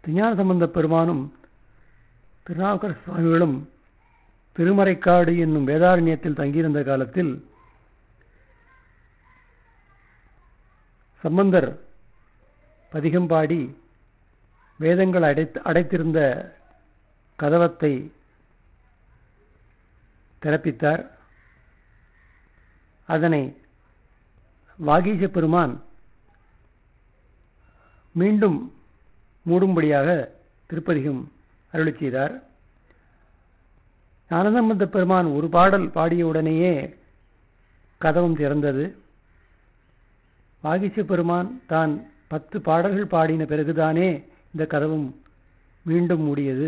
திருஞான சம்பந்த பெருமானும் திருநாவுக்கர சுவாமிகளும் திருமறைக்காடு என்னும் வேதாரண்யத்தில் தங்கியிருந்த காலத்தில் சம்பந்தர் பதிகம் பாடி வேதங்கள் அடைத்து அடைத்திருந்த கதவத்தை திறப்பித்தார் அதனை வாகீச பெருமான் மீண்டும் மூடும்படியாக திருப்பதிகம் அருளி செய்தார் ஞானசம்பந்த பெருமான் ஒரு பாடல் பாடிய உடனேயே கதவும் திறந்தது வாகிச பெருமான் தான் பத்து பாடல்கள் பாடின பிறகுதானே இந்த கதவும் மீண்டும் மூடியது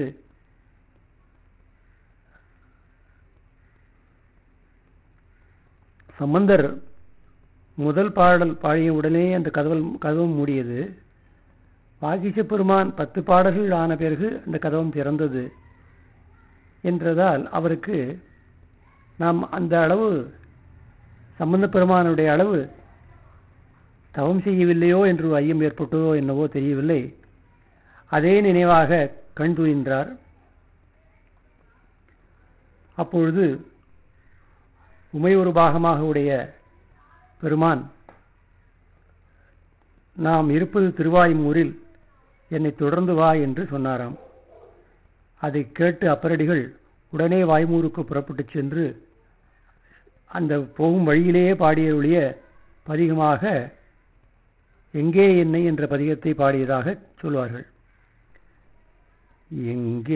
சம்பந்தர் முதல் பாடல் பாடிய உடனே அந்த கதவல் கதவும் மூடியது வாகிச பெருமான் பத்து பாடல்கள் ஆன பிறகு அந்த கதவும் திறந்தது என்றதால் அவருக்கு நாம் அந்த அளவு சம்பந்த பெருமானுடைய அளவு தவம் செய்யவில்லையோ என்று ஐயம் ஏற்பட்டதோ என்னவோ தெரியவில்லை அதே நினைவாக கண் துயின்றார் அப்பொழுது உமை ஒரு பாகமாக உடைய பெருமான் நாம் இருப்பது திருவாயுமூரில் என்னை தொடர்ந்து வா என்று சொன்னாராம் அதை கேட்டு அப்பரடிகள் உடனே வாய்மூருக்கு புறப்பட்டு சென்று அந்த போகும் வழியிலேயே பாடியருடைய பதிகமாக எங்கே என்னை என்ற பதிகத்தை பாடியதாக சொல்வார்கள் எங்கே